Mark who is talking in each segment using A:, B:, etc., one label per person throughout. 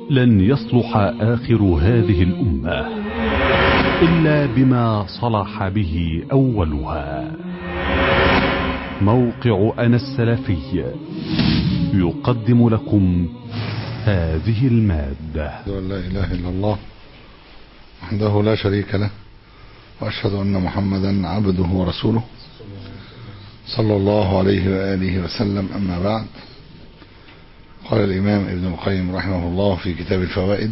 A: لن يصلح آخر هذه الأمة إلا بما صلح به أولها موقع أنا السلفي يقدم لكم هذه المادة
B: أشهد أن لا إله إلا الله وحده لا شريك له وأشهد أن محمدا عبده ورسوله صلى الله عليه وآله وسلم أما بعد قال الإمام ابن القيم رحمه الله في كتاب الفوائد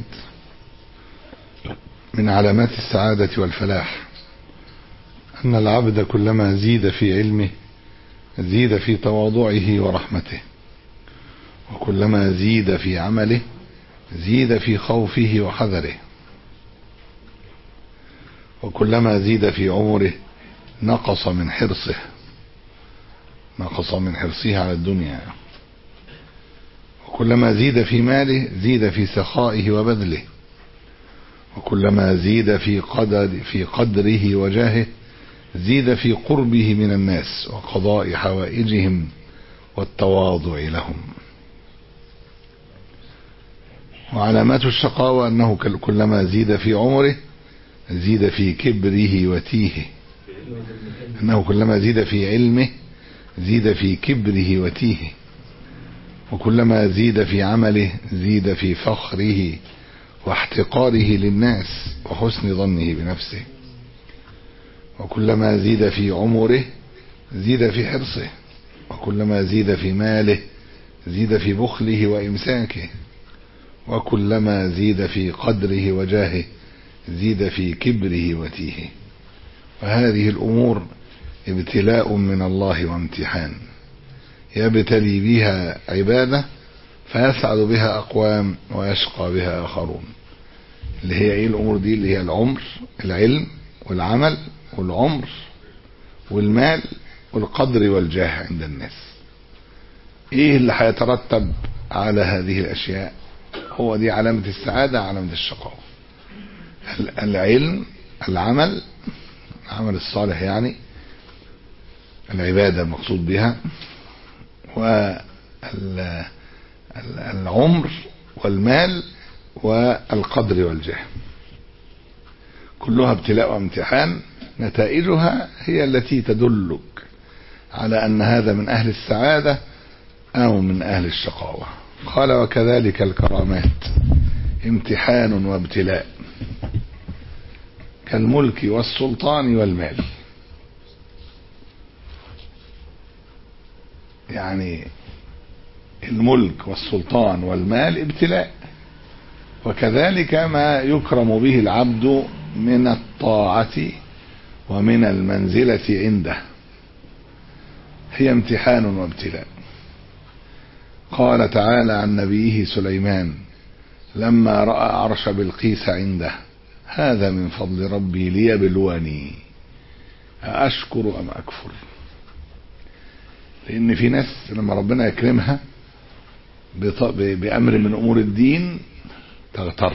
B: من علامات السعادة والفلاح أن العبد كلما زيد في علمه زيد في تواضعه ورحمته وكلما زيد في عمله زيد في خوفه وحذره وكلما زيد في عمره نقص من حرصه نقص من حرصه على الدنيا وكلما زيد في ماله زيد في سخائه وبذله وكلما زيد في قدر في قدره وجاهه زيد في قربه من الناس وقضاء حوائجهم والتواضع لهم وعلامات الشقاوة أنه كلما زيد في عمره زيد في كبره وتيهه أنه كلما زيد في علمه زيد في كبره وتيهه وكلما زيد في عمله زيد في فخره واحتقاره للناس وحسن ظنه بنفسه وكلما زيد في عمره زيد في حرصه وكلما زيد في ماله زيد في بخله وإمساكه وكلما زيد في قدره وجاهه زيد في كبره وتيهه وهذه الأمور ابتلاء من الله وامتحان يبتلي بها عباده فيسعد بها أقوام ويشقى بها آخرون اللي هي ايه الأمور دي اللي هي العمر العلم والعمل والعمر والمال والقدر والجاه عند الناس ايه اللي هيترتب على هذه الاشياء هو دي علامة السعادة علامة الشقاوة العلم العمل العمل الصالح يعني العبادة المقصود بها والعمر والمال والقدر والجاه كلها ابتلاء وامتحان نتائجها هي التي تدلك على أن هذا من أهل السعادة أو من أهل الشقاوة قال وكذلك الكرامات امتحان وابتلاء كالملك والسلطان والمال يعني الملك والسلطان والمال ابتلاء وكذلك ما يكرم به العبد من الطاعة ومن المنزلة عنده هي امتحان وابتلاء قال تعالى عن نبيه سليمان لما رأى عرش بلقيس عنده هذا من فضل ربي ليبلوني أشكر أم أكفر لأن في ناس لما ربنا يكرمها بأمر من أمور الدين تغتر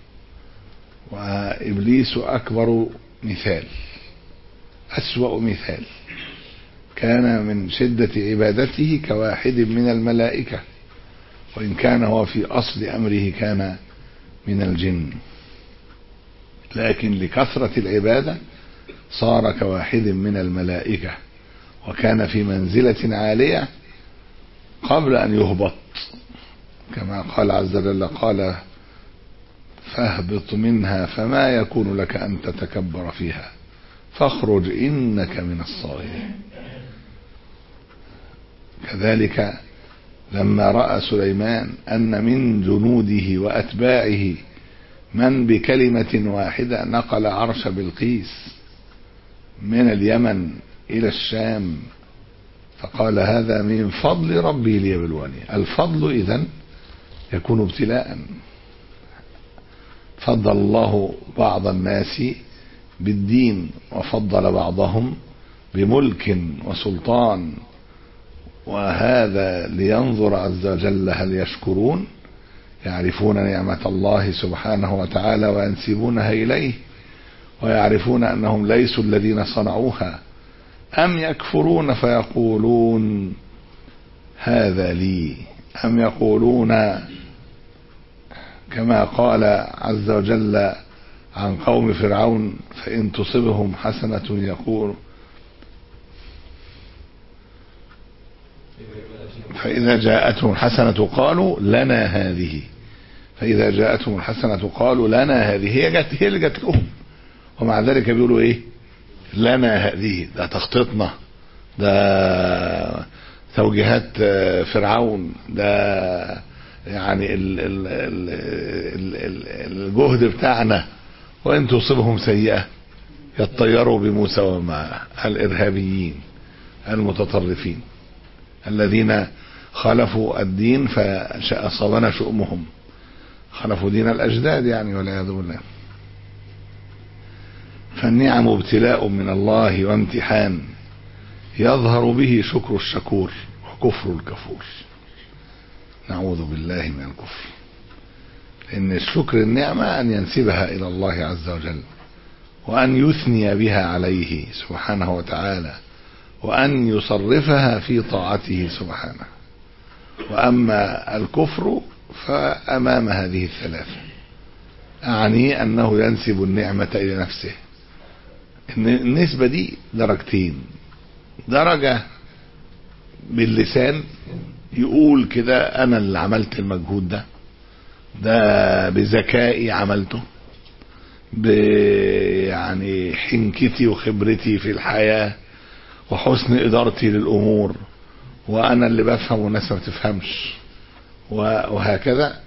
B: وإبليس أكبر مثال أسوأ مثال كان من شدة عبادته كواحد من الملائكة وإن كان هو في أصل أمره كان من الجن لكن لكثرة العبادة صار كواحد من الملائكة وكان في منزلة عالية قبل أن يهبط كما قال عز وجل قال فاهبط منها فما يكون لك أن تتكبر فيها فاخرج إنك من الصاغرين كذلك لما رأى سليمان أن من جنوده وأتباعه من بكلمة واحدة نقل عرش بلقيس من اليمن إلى الشام فقال هذا من فضل ربي ليبلوني الفضل إذن يكون ابتلاء فضل الله بعض الناس بالدين وفضل بعضهم بملك وسلطان وهذا لينظر عز وجل هل يشكرون يعرفون نعمة الله سبحانه وتعالى وينسبونها إليه ويعرفون أنهم ليسوا الذين صنعوها أم يكفرون فيقولون هذا لي أم يقولون كما قال عز وجل عن قوم فرعون فإن تصبهم حسنة يقول فإذا جاءتهم الحسنة قالوا لنا هذه فإذا جاءتهم الحسنة قالوا لنا هذه هي جت هي اللي جت لهم ومع ذلك بيقولوا إيه لنا هذه ده تخطيطنا ده توجيهات فرعون ده يعني ال ال ال ال ال الجهد بتاعنا وإن تصبهم سيئة يطيروا بموسى ومعه الإرهابيين المتطرفين الذين خالفوا الدين فأصابنا شؤمهم خلفوا دين الأجداد يعني والعياذ بالله فالنعم ابتلاء من الله وامتحان يظهر به شكر الشكور وكفر الكفور نعوذ بالله من الكفر لأن الشكر النعمة أن ينسبها إلى الله عز وجل وأن يثني بها عليه سبحانه وتعالى وأن يصرفها في طاعته سبحانه وأما الكفر فأمام هذه الثلاثة أعني أنه ينسب النعمة إلى نفسه النسبة دي درجتين درجة باللسان يقول كده أنا اللي عملت المجهود ده ده بذكائي عملته ب يعني حنكتي وخبرتي في الحياة وحسن إدارتي للأمور وأنا اللي بفهم والناس ما بتفهمش وهكذا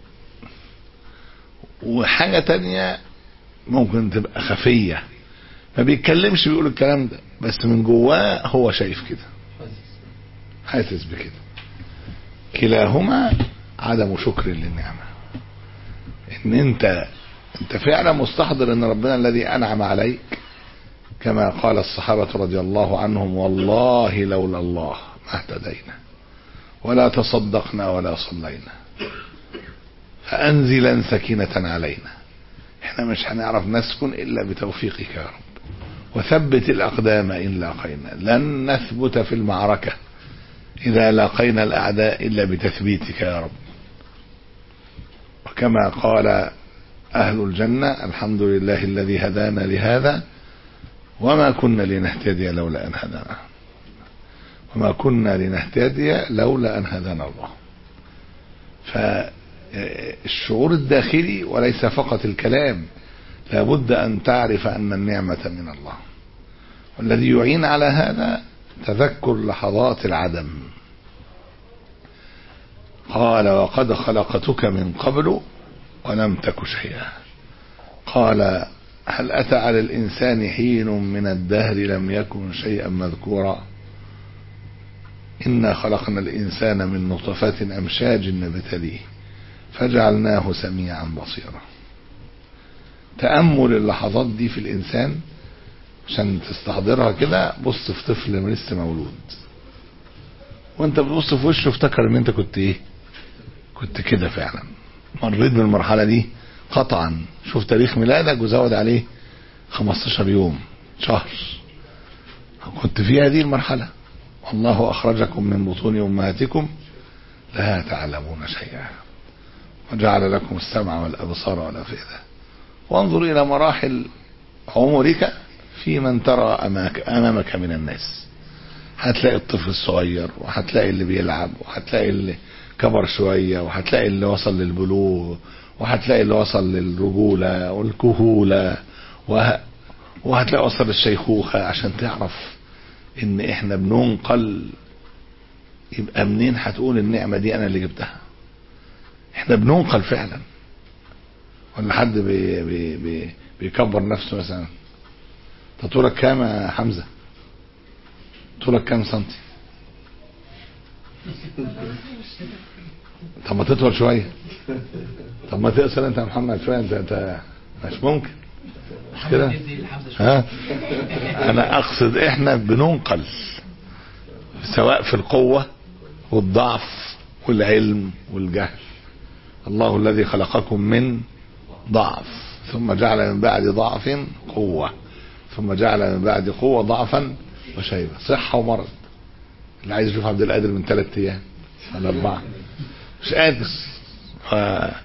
B: وحاجة تانية ممكن تبقى خفية ما بيتكلمش بيقول الكلام ده بس من جواه هو شايف كده حاسس بكده كلاهما عدم شكر للنعمة ان انت انت فعلا مستحضر ان ربنا الذي انعم عليك كما قال الصحابة رضي الله عنهم والله لولا الله ما اهتدينا ولا تصدقنا ولا صلينا فأنزلا سكينة علينا احنا مش هنعرف نسكن إلا بتوفيقك يا رب وثبت الأقدام إن لاقينا لن نثبت في المعركة إذا لاقينا الأعداء إلا بتثبيتك يا رب وكما قال أهل الجنة الحمد لله الذي هدانا لهذا وما كنا لنهتدي لولا أن هدانا وما كنا لنهتدي لولا أن هدانا الله فالشعور الداخلي وليس فقط الكلام لابد أن تعرف أن النعمة من الله والذي يعين على هذا تذكر لحظات العدم قال وقد خلقتك من قبل ولم تك شيئا قال هل أتى على الإنسان حين من الدهر لم يكن شيئا مذكورا إنا خلقنا الإنسان من نطفة أمشاج نبتليه فجعلناه سميعا بصيرا تأمل اللحظات دي في الإنسان عشان تستحضرها كده بص في طفل لسه مولود وانت بتبص في وشه افتكر ان انت كنت ايه كنت كده فعلا مريت بالمرحلة دي قطعا شوف تاريخ ميلادك وزود عليه 15 يوم شهر كنت في هذه المرحلة والله أخرجكم من بطون أمهاتكم لا تعلمون شيئا وجعل لكم السمع والأبصار والأفئدة وانظر إلى مراحل عمرك في من ترى أمامك, أمامك من الناس هتلاقي الطفل الصغير وهتلاقي اللي بيلعب وهتلاقي اللي كبر شوية وهتلاقي اللي وصل للبلوغ وهتلاقي اللي وصل للرجولة والكهولة وه... وهتلاقي وصل للشيخوخة عشان تعرف ان احنا بننقل يبقى منين هتقول النعمة دي انا اللي جبتها احنا بننقل فعلا ولا حد بي بي بي بيكبر نفسه مثلا انت طولك كام يا حمزة طولك كام سنتي طب ما تطول شوية طب ما تقصر انت يا محمد شوية انت انت مش ممكن مش كده ها انا اقصد احنا بننقل سواء في القوة والضعف والعلم والجهل الله الذي خلقكم من ضعف ثم جعل من بعد ضعف قوة ثم جعل من بعد قوة ضعفا وشيبة صحة ومرض اللي عايز يشوف عبد القادر من ثلاث ايام ولا اربعة مش قادر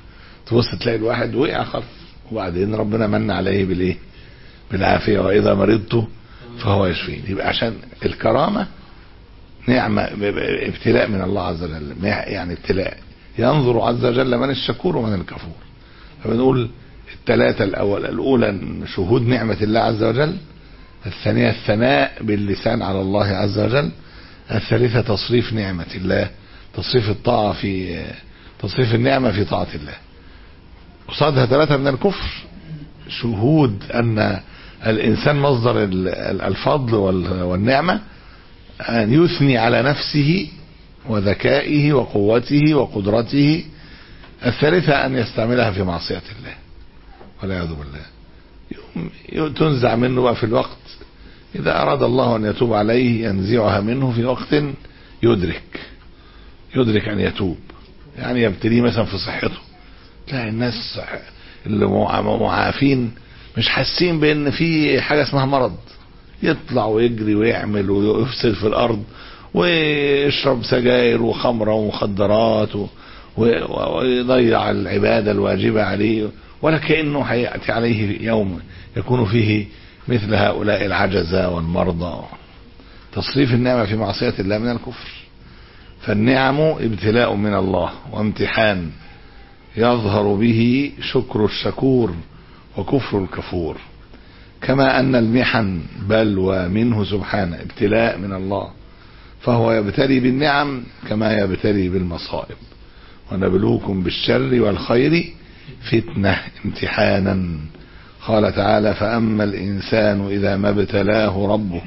B: تبص تلاقي الواحد وقع خالص وبعدين ربنا من عليه بالايه بالعافيه واذا مرضت فهو يشفين يبقى عشان الكرامه نعمه ابتلاء من الله عز وجل يعني ابتلاء ينظر عز وجل من الشكور ومن الكفور فبنقول الثلاثه الاول الاولى شهود نعمه الله عز وجل الثانيه الثناء باللسان على الله عز وجل الثالثه تصريف نعمه الله تصريف الطاعه في تصريف النعمه في طاعه الله قصادها ثلاثه من الكفر شهود ان الانسان مصدر الفضل والنعمه ان يثني على نفسه وذكائه وقوته وقدرته الثالثه ان يستعملها في معصيه الله والعياذ بالله تنزع منه بقى في الوقت اذا اراد الله ان يتوب عليه ينزعها منه في وقت يدرك يدرك ان يتوب يعني يبتليه مثلا في صحته تلاقي الناس اللي معافين مش حاسين بان في حاجه اسمها مرض يطلع ويجري ويعمل ويفسد في الارض ويشرب سجاير وخمره ومخدرات ويضيع العباده الواجبه عليه ولا كانه هياتي عليه يوم يكون فيه مثل هؤلاء العجزه والمرضى تصريف النعمه في معصيه الله من الكفر فالنعم ابتلاء من الله وامتحان يظهر به شكر الشكور وكفر الكفور كما أن المحن بلوى منه سبحانه ابتلاء من الله فهو يبتلي بالنعم كما يبتلي بالمصائب ونبلوكم بالشر والخير فتنة امتحانا قال تعالى فأما الإنسان إذا ما ابتلاه ربه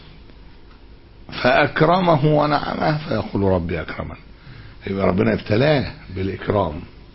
B: فأكرمه ونعمه فيقول ربي أكرمن يبقى ربنا ابتلاه بالإكرام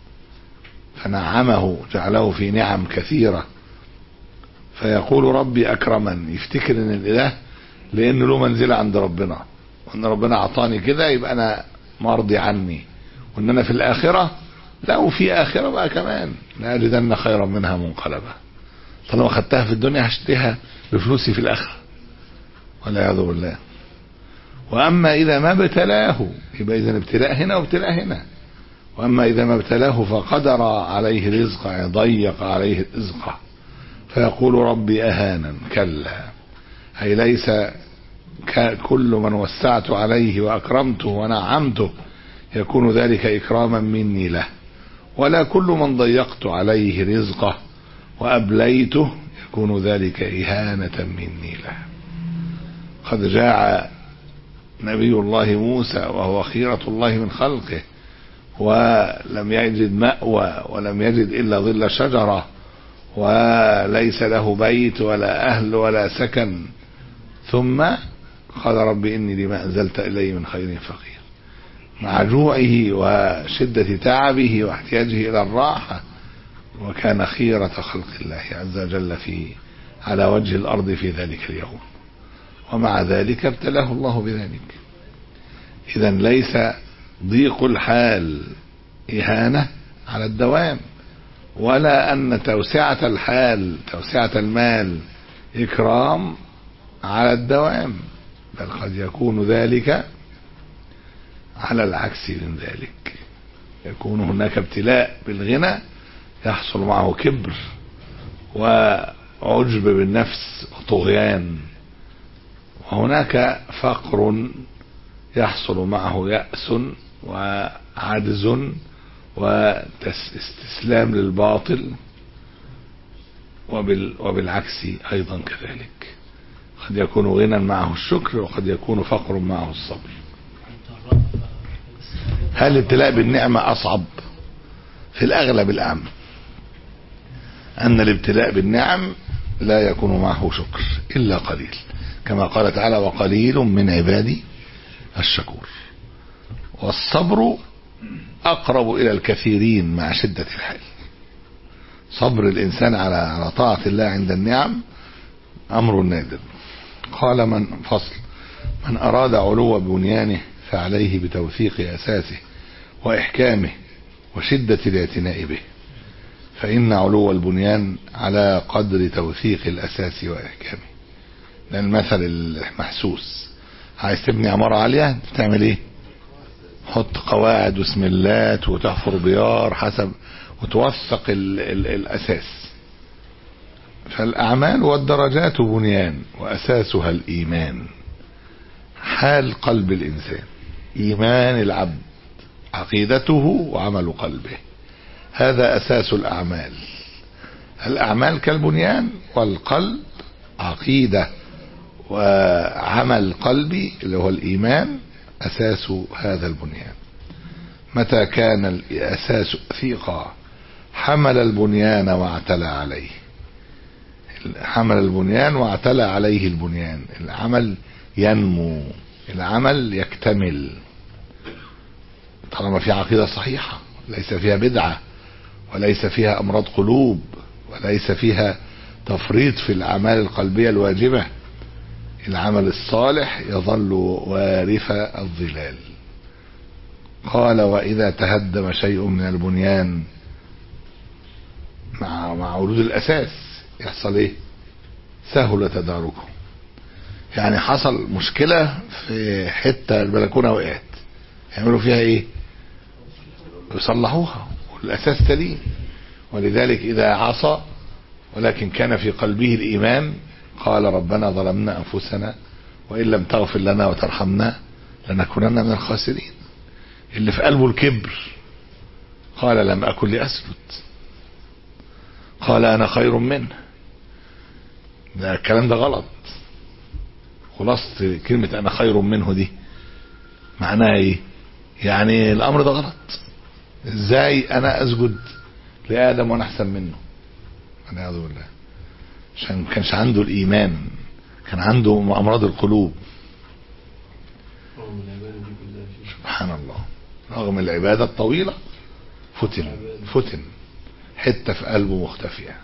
B: فنعمه جعله في نعم كثيرة فيقول ربي أكرمن يفتكر ان الاله لانه له منزلة عند ربنا وان ربنا اعطاني كده يبقى انا مرضي عني وان انا في الاخرة لو في اخرة بقى كمان لاجدن خيرا منها منقلبا طالما خدتها في الدنيا هشتريها بفلوسي في الاخرة والعياذ بالله واما اذا ما ابتلاه يبقى اذا ابتلاء هنا وابتلاء هنا واما اذا ما ابتلاه فقدر عليه رزقه ضيق عليه رزقه فيقول ربي اهانا كلا اي ليس كل من وسعت عليه واكرمته ونعمته يكون ذلك اكراما مني له ولا كل من ضيقت عليه رزقه وابليته يكون ذلك اهانه مني له قد جاء نبي الله موسى وهو خيره الله من خلقه ولم يجد مأوى ولم يجد إلا ظل شجرة وليس له بيت ولا أهل ولا سكن ثم قال رب إني لما أنزلت إلي من خير فقير مع جوعه وشدة تعبه واحتياجه إلى الراحة وكان خيرة خلق الله عز وجل في على وجه الأرض في ذلك اليوم ومع ذلك ابتلاه الله بذلك إذا ليس ضيق الحال إهانة على الدوام ولا أن توسعة الحال توسعة المال إكرام على الدوام بل قد يكون ذلك على العكس من ذلك يكون هناك ابتلاء بالغنى يحصل معه كبر وعجب بالنفس وطغيان وهناك فقر يحصل معه يأس وعجز واستسلام للباطل وبال وبالعكس أيضا كذلك قد يكون غنى معه الشكر وقد يكون فقر معه الصبر هل الابتلاء بالنعمة أصعب في الأغلب الأعم أن الابتلاء بالنعم لا يكون معه شكر إلا قليل كما قال تعالى وقليل من عبادي الشكور والصبر أقرب إلى الكثيرين مع شدة الحال صبر الإنسان على على طاعة الله عند النعم أمر نادر قال من فصل من أراد علو بنيانه فعليه بتوثيق أساسه وإحكامه وشدة الاعتناء به فإن علو البنيان على قدر توثيق الأساس وإحكامه ده المثل المحسوس عايز تبني عمارة عالية تعمل ايه حط قواعد وسملات وتحفر بيار حسب وتوثق ال ال الأساس فالأعمال والدرجات بنيان وأساسها الإيمان حال قلب الإنسان إيمان العبد عقيدته وعمل قلبه هذا أساس الأعمال الأعمال كالبنيان والقلب عقيدة وعمل قلبي اللي هو الإيمان أساس هذا البنيان متى كان الأساس ثيقا حمل البنيان واعتلى عليه حمل البنيان واعتلى عليه البنيان العمل ينمو العمل يكتمل طالما في عقيدة صحيحة ليس فيها بدعة وليس فيها أمراض قلوب وليس فيها تفريط في الأعمال القلبية الواجبة العمل الصالح يظل وارث الظلال قال وإذا تهدم شيء من البنيان مع مع ورود الأساس يحصل إيه؟ سهل تداركه يعني حصل مشكلة في حتة البلكونة وقعت يعملوا فيها إيه؟ يصلحوها والأساس سليم ولذلك إذا عصى ولكن كان في قلبه الإيمان قال ربنا ظلمنا أنفسنا وإن لم تغفر لنا وترحمنا لنكونن من الخاسرين اللي في قلبه الكبر قال لم أكن لأسجد قال أنا خير منه ده الكلام ده غلط خلاصة كلمة أنا خير منه دي معناها إيه يعني الأمر ده غلط إزاي أنا أسجد لآدم وأنا أحسن منه والعياذ بالله عشان ما كانش عنده الإيمان كان عنده أمراض القلوب سبحان الله رغم العبادة الطويلة فتن فتن حتة في قلبه مختفية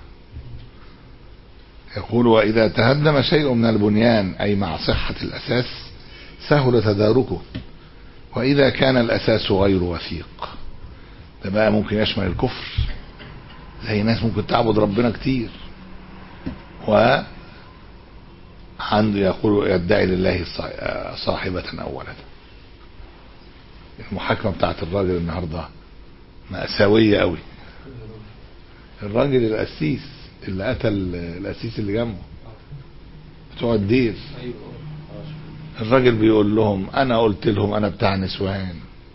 B: يقول وإذا تهدم شيء من البنيان أي مع صحة الأساس سهل تداركه وإذا كان الأساس غير وثيق ده بقى ممكن يشمل الكفر زي ناس ممكن تعبد ربنا كتير و عنده يقول يدعي لله صاحبة أو ولدا المحاكمة بتاعت الراجل النهاردة مأساوية قوي الراجل القسيس اللي قتل القسيس اللي جنبه بتوع الدير الراجل بيقول لهم انا قلت لهم انا بتاع نسوان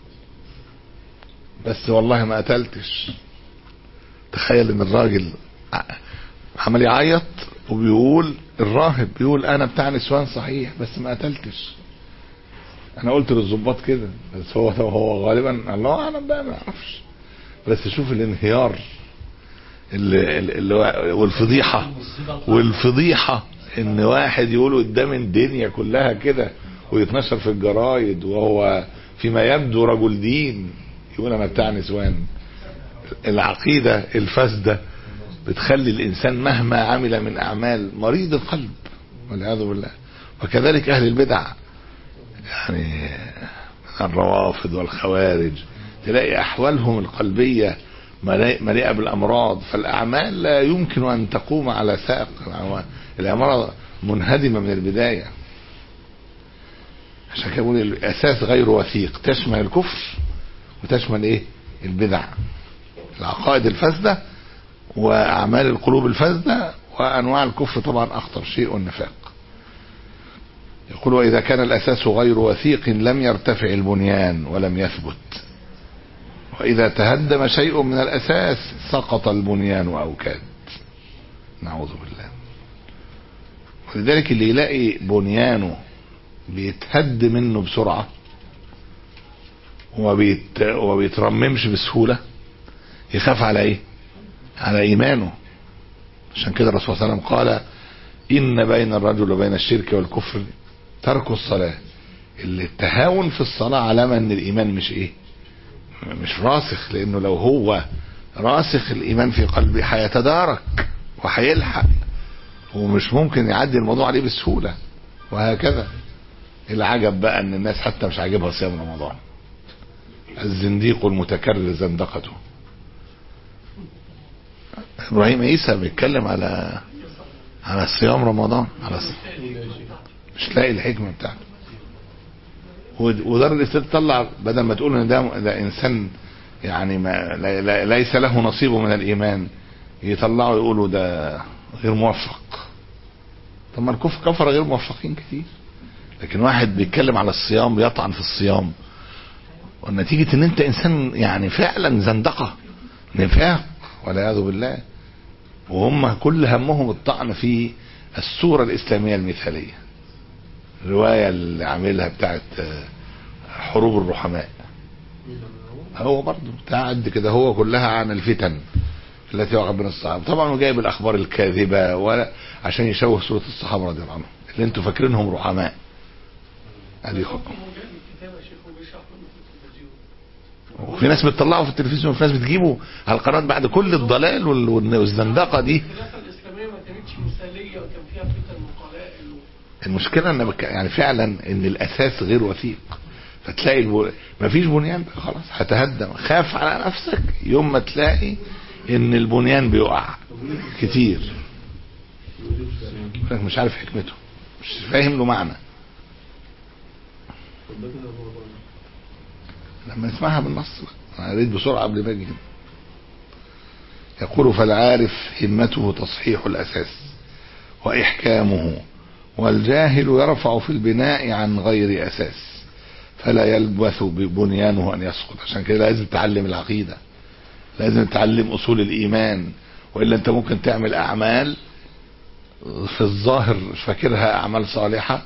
B: بس والله ما قتلتش تخيل ان الراجل عمال يعيط وبيقول الراهب بيقول انا بتاع نسوان صحيح بس ما قتلتش انا قلت للظباط كده بس هو هو غالبا الله اعلم بقى ما اعرفش بس شوف الانهيار اللي, اللي والفضيحه والفضيحه ان واحد يقول قدام الدنيا كلها كده ويتنشر في الجرايد وهو فيما يبدو رجل دين يقول انا بتاع نسوان العقيده الفاسده بتخلي الانسان مهما عمل من اعمال مريض القلب والعياذ بالله وكذلك اهل البدع يعني الروافض والخوارج تلاقي احوالهم القلبيه مليئه بالامراض فالاعمال لا يمكن ان تقوم على ساق الامراض منهدمه من البدايه عشان كده بقول الاساس غير وثيق تشمل الكفر وتشمل ايه البدع العقائد الفاسده واعمال القلوب الفاسده وانواع الكفر طبعا اخطر شيء النفاق يقول واذا كان الاساس غير وثيق لم يرتفع البنيان ولم يثبت واذا تهدم شيء من الاساس سقط البنيان واوكاد نعوذ بالله ولذلك اللي يلاقي بنيانه بيتهد منه بسرعه وما بيت وما بيترممش بسهوله يخاف على ايه على ايمانه عشان كده الرسول صلى الله عليه وسلم قال ان بين الرجل وبين الشرك والكفر ترك الصلاه اللي التهاون في الصلاه علامه ان الايمان مش ايه مش راسخ لانه لو هو راسخ الايمان في قلبه هيتدارك وهيلحق ومش ممكن يعدي الموضوع عليه بسهوله وهكذا العجب بقى ان الناس حتى مش عاجبها صيام رمضان الزنديق المتكرر زندقته ابراهيم عيسى بيتكلم على على صيام رمضان على صيام. مش لاقي الحكمه بتاعته ودار الاستاذ تطلع بدل ما تقول ان ده, ده انسان يعني ما لا- لا- ليس له نصيب من الايمان يطلعوا يقولوا ده غير موفق طب ما الكفر كفر غير موفقين كتير لكن واحد بيتكلم على الصيام بيطعن في الصيام والنتيجة ان انت انسان يعني فعلا زندقة نفاق والعياذ بالله وهم كل همهم الطعن في الصورة الاسلامية المثالية الرواية اللي عاملها بتاعت آه، حروب الرحماء هو برضه بتاع قد كده هو كلها عن الفتن التي وقعت بين الصحابه طبعا هو جايب الاخبار الكاذبه ولا عشان يشوه صوره الصحابه رضي الله عنهم اللي انتوا فاكرينهم رحماء ادي خ- وفي ناس بتطلعوا في التلفزيون وفي ناس بتجيبوا على القناه بعد كل الضلال وال- وال- والزندقه دي
C: الخلافه الاسلاميه ما كانتش مثاليه وكان فيها فتن وقلائل و...
B: المشكله ان بك... يعني فعلا ان الاساس غير وثيق فتلاقي الب... مفيش بنيان بقى خلاص هتهدم خاف على نفسك يوم ما تلاقي ان البنيان بيقع كتير لك مش عارف حكمته مش فاهم له معنى لما نسمعها بالنص بقى. انا اريد بسرعه قبل ما اجي هنا. يقول فالعارف همته تصحيح الاساس واحكامه والجاهل يرفع في البناء عن غير اساس فلا يلبث ببنيانه ان يسقط عشان كده لازم تتعلم العقيده لازم تتعلم اصول الايمان والا انت ممكن تعمل اعمال في الظاهر مش فاكرها اعمال صالحه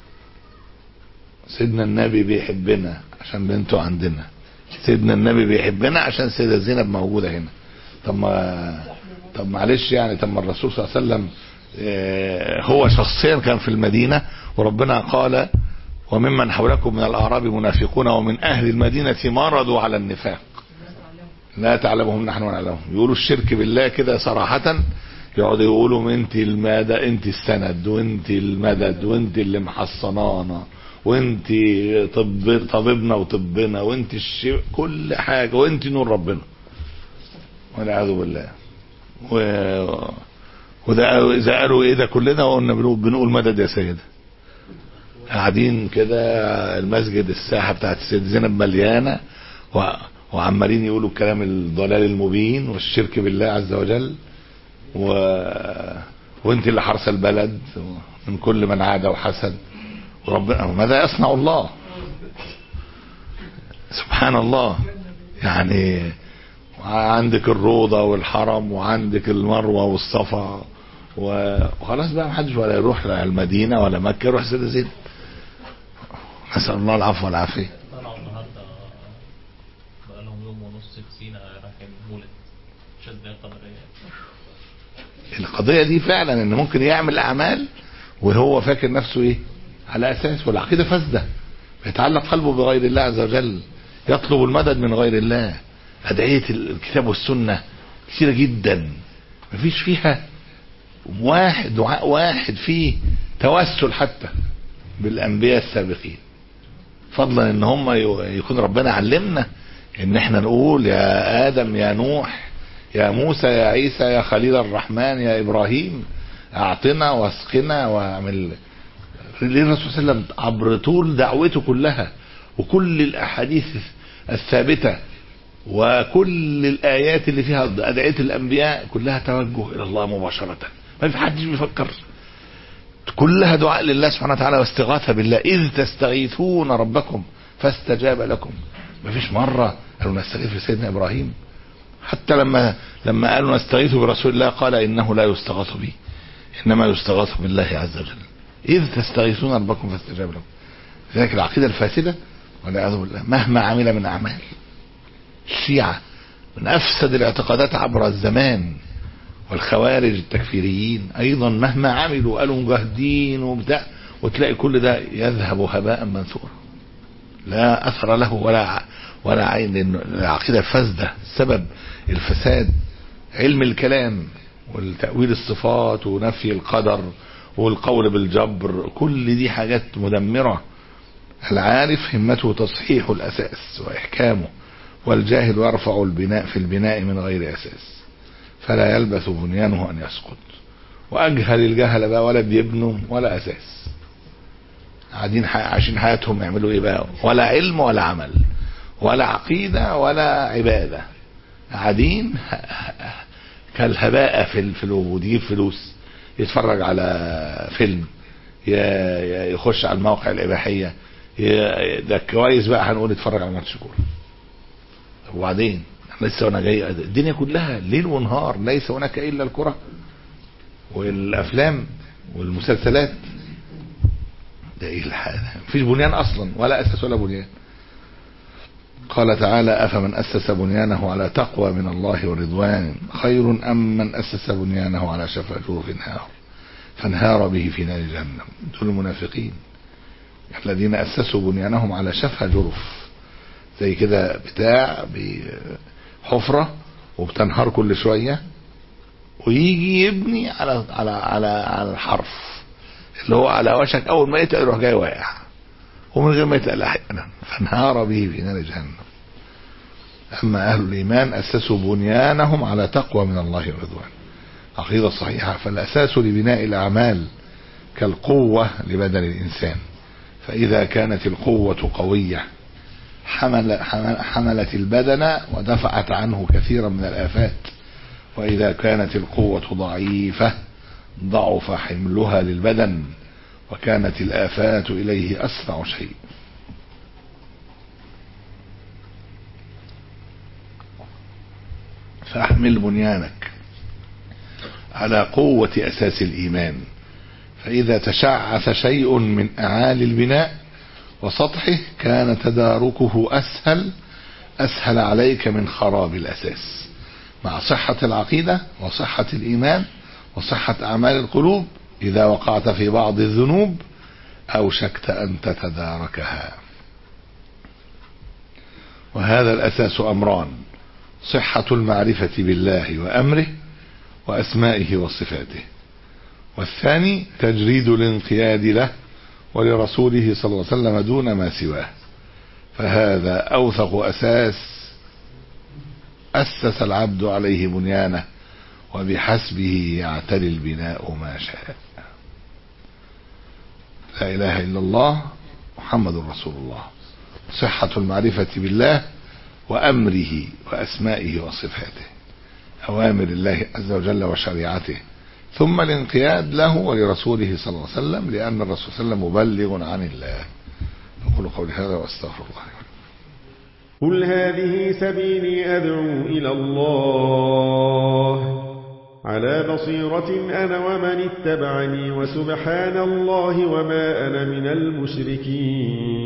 B: سيدنا النبي بيحبنا عشان بنته عندنا سيدنا النبي بيحبنا عشان سيدة زينب موجودة هنا طب ما طب معلش يعني طب ما الرسول صلى الله عليه وسلم آه، هو شخصيا كان في المدينة وربنا قال وممن حولكم من الأعراب منافقون ومن أهل المدينة مرضوا على النفاق لا تعلمهم نحن نعلمهم يقولوا الشرك بالله كده صراحة يقعدوا يقولوا انت المدى انت السند وانت المدد وانت اللي محصنانا وانت طب طبيبنا وطبنا وانت الشي كل حاجة وانت نور ربنا والعياذ بالله و... وده اذا قالوا ايه ده كلنا قلنا بنقول, بنقول مدد يا سيدة قاعدين كده المسجد الساحة بتاعت السيد زينب مليانة و... وعمالين يقولوا الكلام الضلال المبين والشرك بالله عز وجل و... وانت اللي حرس البلد من كل من عاد وحسد وربنا ماذا يصنع الله سبحان الله يعني عندك الروضة والحرم وعندك المروة والصفا و- وخلاص بقى محدش ولا يروح لا المدينة ولا مكة يروح سيدة زينب نسأل الله العفو والعافية
D: طلعوا النهارده بقى لهم يوم ونص في سينا رايحين مولد شد قدرية
B: القضية دي فعلا ان ممكن يعمل اعمال وهو فاكر نفسه ايه على اساس والعقيدة فاسدة بيتعلق قلبه بغير الله عز وجل يطلب المدد من غير الله ادعية الكتاب والسنة كثيرة جدا مفيش فيها واحد دعاء واحد فيه توسل حتى بالانبياء السابقين فضلا ان هم ي- يكون ربنا علمنا ان احنا نقول يا ادم يا نوح يا موسى يا عيسى يا خليل الرحمن يا ابراهيم اعطنا واسقنا واعمل ليه الرسول صلى الله عليه وسلم عبر طول دعوته كلها وكل الاحاديث الثابته وكل الايات اللي فيها ادعيه الانبياء كلها توجه الى الله مباشره ما في حدش بيفكر كلها دعاء لله سبحانه وتعالى واستغاثه بالله اذ تستغيثون ربكم فاستجاب لكم ما فيش مره قالوا نستغيث بسيدنا ابراهيم حتى لما لما قالوا نستغيث برسول الله قال انه لا يستغاث بي انما يستغاث بالله عز وجل اذ تستغيثون ربكم فاستجاب لكم ذلك العقيده الفاسده والعياذ بالله مهما عمل من اعمال الشيعه من افسد الاعتقادات عبر الزمان والخوارج التكفيريين ايضا مهما عملوا قالوا مجاهدين وبتاع وتلاقي كل ده يذهب هباء منثورا لا اثر له ولا ولا عين لان العقيده الفاسده سبب الفساد علم الكلام والتأويل الصفات ونفي القدر والقول بالجبر كل دي حاجات مدمرة العارف همته تصحيح الأساس وإحكامه والجاهل يرفع البناء في البناء من غير أساس فلا يلبث بنيانه أن يسقط وأجهل الجهل بقى ولا بيبنوا ولا أساس قاعدين حي- عايشين حياتهم يعملوا إيه بقى ولا علم ولا عمل ولا عقيدة ولا عبادة قاعدين كالهباء في في الوجود يجيب فلوس يتفرج على فيلم ي- ي- يخش على المواقع الإباحية ي- ده كويس بقى هنقول يتفرج على ماتش كورة طب وبعدين لسه وانا جاي الدنيا كلها ليل ونهار ليس هناك الا الكرة والافلام والمسلسلات ده ايه الحال مفيش بنيان اصلا ولا اساس ولا بنيان قال تعالى افمن اسس بنيانه على تقوى من الله ورضوان خير ام من اسس بنيانه على شفا جرف نهار فانهار به في نار جهنم دول المنافقين الذين اسسوا بنيانهم على شفا جرف زي كده بتاع بحفرة وبتنهار كل شوية ويجي يبني على على على على الحرف اللي هو على وشك اول ما يتقل يروح جاي واقع ومن غير ما يتقل احيانا فانهار به في نار جهنم اما اهل الايمان اسسوا بنيانهم على تقوى من الله ورضوان عقيدة صحيحة فالاساس لبناء الاعمال كالقوة لبدن الانسان فاذا كانت القوة قوية حمل حمل- حملت البدن ودفعت عنه كثيرا من الآفات وإذا كانت القوة ضعيفة ضعف حملها للبدن وكانت الآفات إليه أسرع شيء فاحمل بنيانك على قوة أساس الإيمان فإذا تشعث شيء من أعالي البناء وسطحه كان تداركه أسهل أسهل عليك من خراب الأساس مع صحة العقيدة وصحة الإيمان وصحة أعمال القلوب إذا وقعت في بعض الذنوب أوشكت أن تتداركها وهذا الأساس أمران صحة المعرفة بالله وأمره وأسمائه وصفاته والثاني تجريد الانقياد له ولرسوله صلى الله عليه وسلم دون ما سواه فهذا أوثق أساس أسس العبد عليه بنيانه وبحسبه يعتلي البناء ما شاء لا إله إلا الله محمد رسول الله صحة المعرفة بالله وأمره وأسمائه وصفاته أوامر الله عز وجل وشريعته ثم الانقياد له ولرسوله صلى الله عليه وسلم لأن الرسول صلى الله عليه وسلم مبلغ عن الله أقول قولي هذا وأستغفر الله لي ولكم.
E: قل هذه سبيلي أدعو إلى الله على بصيرة أنا ومن اتبعني وسبحان الله وما أنا من المشركين